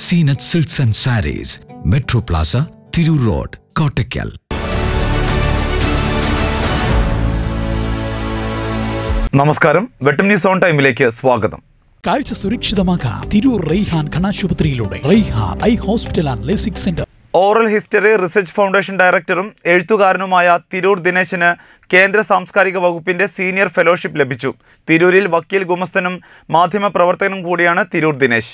Zeenath silks and sarees metro plaza Tirur road Kottakkal നമസ്കാരം Vettam news on ടൈമിലേക്ക് സ്വാഗതം കാഴ്ച സുരക്ഷിതമാക്കാം തിരൂർ റെയ്ഹാൻ കണാശുപത്രിയിലൂടെ Raihan eye hospital and lasik centre oral history research foundation ഡയറക്ടറും എഴുത്തുകാരനുമായ തിരൂർ ദിനേശിന് കേന്ദ്ര സാംസ്കാരിക വകുപ്പിന്റെ സീനിയർ ഫെലോഷിപ്പ് ലഭിച്ചു തിരൂരിൽ വക്കീൽ ഗുമസ്തനും മാധ്യമപ്രവർത്തകനും കൂടിയാണ് തിരൂർ ദിനേശ്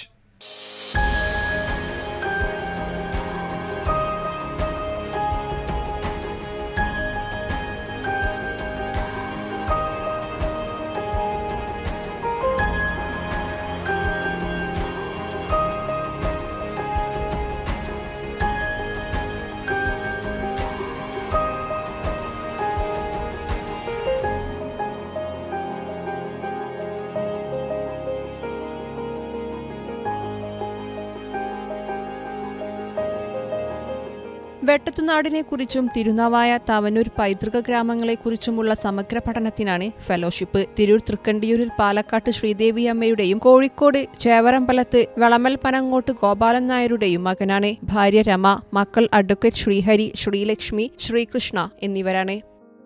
വെട്ടത്തുനാടിനെക്കുറിച്ചും തിരുനാവായ തവനൂർ പൈതൃക ഗ്രാമങ്ങളെക്കുറിച്ചുമുള്ള സമഗ്ര പഠനത്തിനാണ് ഫെലോഷിപ്പ് തിരൂർ തൃക്കണ്ടിയൂരിൽ പാലക്കാട്ട് ശ്രീദേവി അമ്മയുടെയും കോഴിക്കോട് ചേവറമ്പലത്ത് വളമൽ പനങ്ങോട്ട് ഗോപാലൻ നായരുടെയും മകനാണ് ഭാര്യ രമ മക്കൾ അഡ്വക്കേറ്റ് ശ്രീഹരി ശ്രീലക്ഷ്മി ശ്രീകൃഷ്ണ എന്നിവരാണ്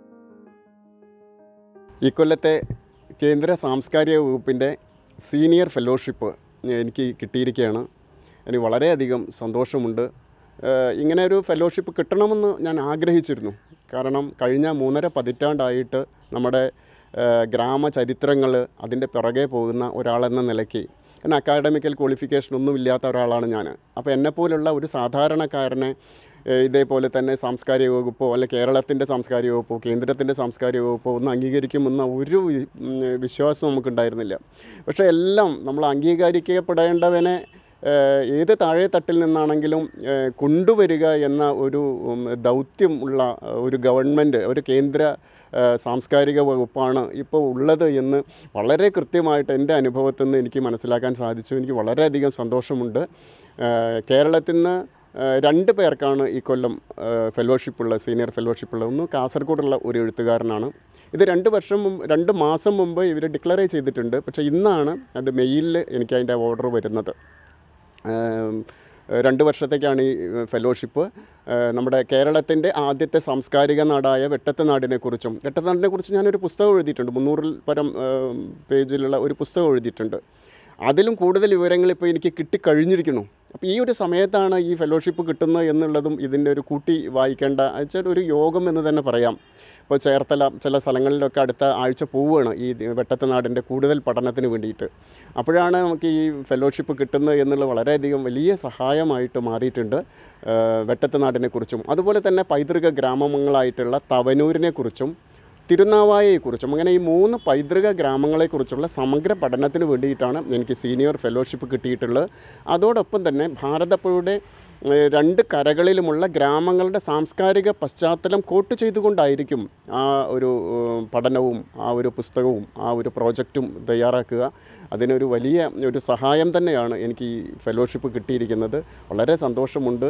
ഇക്കൊല്ലത്തെ കേന്ദ്ര സാംസ്കാരിക വകുപ്പിൻ്റെ സീനിയർ ഫെലോഷിപ്പ് എനിക്ക് കിട്ടിയിരിക്കുകയാണ് എനിക്ക് വളരെയധികം സന്തോഷമുണ്ട് ഏഹ് ഇങ്ങനെ ഒരു ഫെലോഷിപ്പ് കിട്ടണമെന്ന് ഞാൻ ആഗ്രഹിച്ചിരുന്നു കാരണം കഴിഞ്ഞ മൂന്നര പതിറ്റാണ്ടായിട്ട് നമ്മുടെ ഏഹ് ഗ്രാമചരിത്രങ്ങൾ അതിൻ്റെ പിറകെ പോകുന്ന ഒരാളെന്ന നിലയ്ക്ക് കാരണം അക്കാഡമിക്കൽ ക്വാളിഫിക്കേഷൻ ഒന്നും ഇല്ലാത്ത ഒരാളാണ് ഞാൻ അപ്പോൾ എന്നെപ്പോലുള്ള ഒരു സാധാരണക്കാരനെ ഏഹ് ഇതേപോലെ തന്നെ സാംസ്കാരിക വകുപ്പോ അല്ലെ കേരളത്തിൻ്റെ സാംസ്കാരിക വകുപ്പോ കേന്ദ്രത്തിൻ്റെ സാംസ്കാരിക വകുപ്പോ ഒന്ന് അംഗീകരിക്കുമെന്ന ഒരു വി- ഉം, വിശ്വാസം നമുക്കുണ്ടായിരുന്നില്ല പക്ഷേ എല്ലാം നമ്മൾ അംഗീകരിക്കപ്പെടേണ്ടവനെ ഏഹ് ഏത് താഴെ തട്ടിൽ നിന്നാണെങ്കിലും ഏഹ് കൊണ്ടുവരിക എന്ന ഒരു ഉം, ദൗത്യം ഉള്ള ഒരു ഗവൺമെൻറ് ഒരു കേന്ദ്ര ഏഹ് സാംസ്കാരിക വകുപ്പാണ് ഇപ്പോൾ ഉള്ളത് എന്ന് വളരെ കൃത്യമായിട്ട് എൻ്റെ അനുഭവത്തിൽ നിന്ന് എനിക്ക് മനസ്സിലാക്കാൻ സാധിച്ചു എനിക്ക് വളരെയധികം സന്തോഷമുണ്ട് ഏഹ് കേരളത്തിൽ നിന്ന് ഏഹ് രണ്ട് പേർക്കാണ് ഈ കൊല്ലം ഏഹ് ഫെലോഷിപ്പുള്ള സീനിയർ ഫെലോഷിപ്പുള്ള ഒന്ന് കാസർഗോഡുള്ള ഒരു എഴുത്തുകാരനാണ് ഇത് രണ്ട് വർഷം മുമ്പ് രണ്ട് മാസം മുമ്പ് ഇവർ ഡിക്ലെയർ ചെയ്തിട്ടുണ്ട് പക്ഷേ ഇന്നാണ് അത് മെയിലിൽ എനിക്ക് അതിൻ്റെ ഓർഡർ വരുന്നത് ഏം, രണ്ട് വർഷത്തേക്കാണ് ഈ ഫെലോഷിപ്പ് ഏഹ് നമ്മുടെ കേരളത്തിൻ്റെ ആദ്യത്തെ സാംസ്കാരിക നാടായ വെട്ടത്ത് നാടിനെക്കുറിച്ചും വെട്ടത്ത് നാടിനെക്കുറിച്ച് ഞാനൊരു പുസ്തകം എഴുതിയിട്ടുണ്ട് മുന്നൂറിൽ പരം ഏം, പേജിലുള്ള ഒരു പുസ്തകം എഴുതിയിട്ടുണ്ട് അതിലും കൂടുതൽ വിവരങ്ങൾ ഇപ്പോൾ എനിക്ക് കിട്ടിക്കഴിഞ്ഞിരിക്കുന്നു അപ്പോൾ ഈ ഒരു സമയത്താണ് ഈ ഫെലോഷിപ്പ് കിട്ടുന്നത് എന്നുള്ളതും ഇതിൻ്റെ ഒരു കൂട്ടി വായിക്കേണ്ട വെച്ചാൽ ഒരു യോഗം എന്ന് തന്നെ പറയാം ഇപ്പോൾ ചേർത്തല ചില സ്ഥലങ്ങളിലൊക്കെ അടുത്ത ആഴ്ച പോവുകയാണ് ഈ വെട്ടത്ത് നാടിൻ്റെ കൂടുതൽ പഠനത്തിന് വേണ്ടിയിട്ട് അപ്പോഴാണ് നമുക്ക് ഈ ഫെലോഷിപ്പ് കിട്ടുന്നത് എന്നുള്ളത് വളരെയധികം വലിയ സഹായമായിട്ട് മാറിയിട്ടുണ്ട് ഏഹ് വെട്ടത്ത് നാടിനെക്കുറിച്ചും അതുപോലെ തന്നെ പൈതൃക ഗ്രാമങ്ങളായിട്ടുള്ള തവനൂരിനെക്കുറിച്ചും തിരുനാവായയെക്കുറിച്ചും അങ്ങനെ ഈ മൂന്ന് പൈതൃക ഗ്രാമങ്ങളെക്കുറിച്ചുള്ള സമഗ്ര പഠനത്തിന് വേണ്ടിയിട്ടാണ് എനിക്ക് സീനിയർ ഫെലോഷിപ്പ് കിട്ടിയിട്ടുള്ളത് അതോടൊപ്പം തന്നെ ഭാരതപ്പുഴയുടെ ഏഹ്, രണ്ട് കരകളിലുമുള്ള ഗ്രാമങ്ങളുടെ സാംസ്കാരിക പശ്ചാത്തലം കോട്ട് ചെയ്തുകൊണ്ടായിരിക്കും ആ ഒരു ഏഹ്, പഠനവും ആ ഒരു പുസ്തകവും ആ ഒരു പ്രോജക്റ്റും തയ്യാറാക്കുക അതിനൊരു വലിയ ഒരു സഹായം തന്നെയാണ് എനിക്ക് ഈ ഫെലോഷിപ്പ് കിട്ടിയിരിക്കുന്നത് വളരെ സന്തോഷമുണ്ട്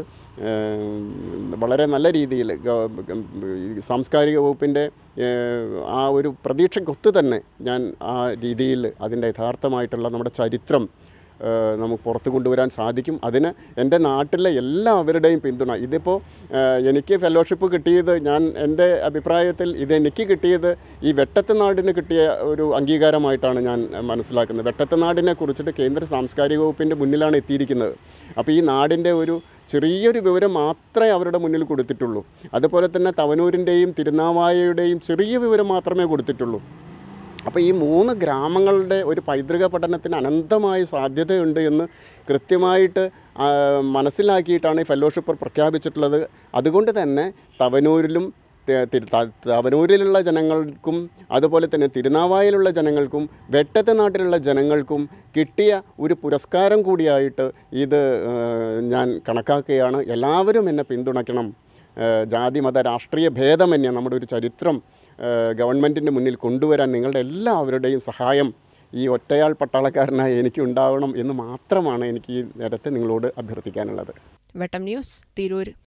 ഏഹ് വളരെ നല്ല രീതിയിൽ ഗ- ഗ- ഈ സാംസ്കാരിക വകുപ്പിൻ്റെ ഏഹ് ആ ഒരു പ്രതീക്ഷയ്ക്കൊത്ത് തന്നെ ഞാൻ ആ രീതിയിൽ അതിൻ്റെ യഥാർത്ഥമായിട്ടുള്ള നമ്മുടെ ചരിത്രം ഏഹ് നമുക്ക് പുറത്ത് കൊണ്ടുവരാൻ സാധിക്കും അതിന് എൻ്റെ നാട്ടിലെ എല്ലാവരുടെയും പിന്തുണ ഇതിപ്പോൾ ഏഹ് എനിക്ക് ഫെലോഷിപ്പ് കിട്ടിയത് ഞാൻ എൻ്റെ അഭിപ്രായത്തിൽ ഇത് എനിക്ക് കിട്ടിയത് ഈ വെട്ടത്ത് നാടിന് കിട്ടിയ ഒരു അംഗീകാരമായിട്ടാണ് ഞാൻ മനസ്സിലാക്കുന്നത് വെട്ടത്ത് നാടിനെ കുറിച്ചിട്ട് കേന്ദ്ര സാംസ്കാരിക വകുപ്പിൻ്റെ മുന്നിലാണ് എത്തിയിരിക്കുന്നത് അപ്പോൾ ഈ നാടിൻ്റെ ഒരു ചെറിയൊരു വിവരം മാത്രമേ അവരുടെ മുന്നിൽ കൊടുത്തിട്ടുള്ളൂ അതുപോലെ തന്നെ തവനൂരിൻ്റെയും തിരുനാവായയുടെയും ചെറിയ വിവരം മാത്രമേ കൊടുത്തിട്ടുള്ളൂ അപ്പോൾ ഈ മൂന്ന് ഗ്രാമങ്ങളുടെ ഒരു പൈതൃക പഠനത്തിന് അനന്തമായ സാധ്യതയുണ്ട് എന്ന് കൃത്യമായിട്ട് ആ, മനസ്സിലാക്കിയിട്ടാണ് ഈ ഫെലോഷിപ്പ് പ്രഖ്യാപിച്ചിട്ടുള്ളത് അതുകൊണ്ട് തന്നെ തവനൂരിലും ത- തിരു- ത- തവനൂരിലുള്ള ജനങ്ങൾക്കും അതുപോലെ തന്നെ തിരുനാവായിലുള്ള ജനങ്ങൾക്കും വെട്ടത്തെ നാട്ടിലുള്ള ജനങ്ങൾക്കും കിട്ടിയ ഒരു പുരസ്കാരം കൂടിയായിട്ട് ഇത് ആ, ഞാൻ കണക്കാക്കുകയാണ് എല്ലാവരും എന്നെ പിന്തുണയ്ക്കണം ഏഹ് ജാതി മത രാഷ്ട്രീയ ഭേദമന്യേ നമ്മുടെ ഒരു ചരിത്രം ഗവൺമെൻറ്റിൻ്റെ മുന്നിൽ കൊണ്ടുവരാൻ നിങ്ങളുടെ എല്ലാവരുടെയും സഹായം ഈ ഒറ്റയാൾ പട്ടാളക്കാരനായി എനിക്ക് ഉണ്ടാവണം എന്ന് മാത്രമാണ് എനിക്ക് ഈ നേരത്തെ നിങ്ങളോട് അഭ്യർത്ഥിക്കാനുള്ളത് വെട്ടം ന്യൂസ് തിരൂർ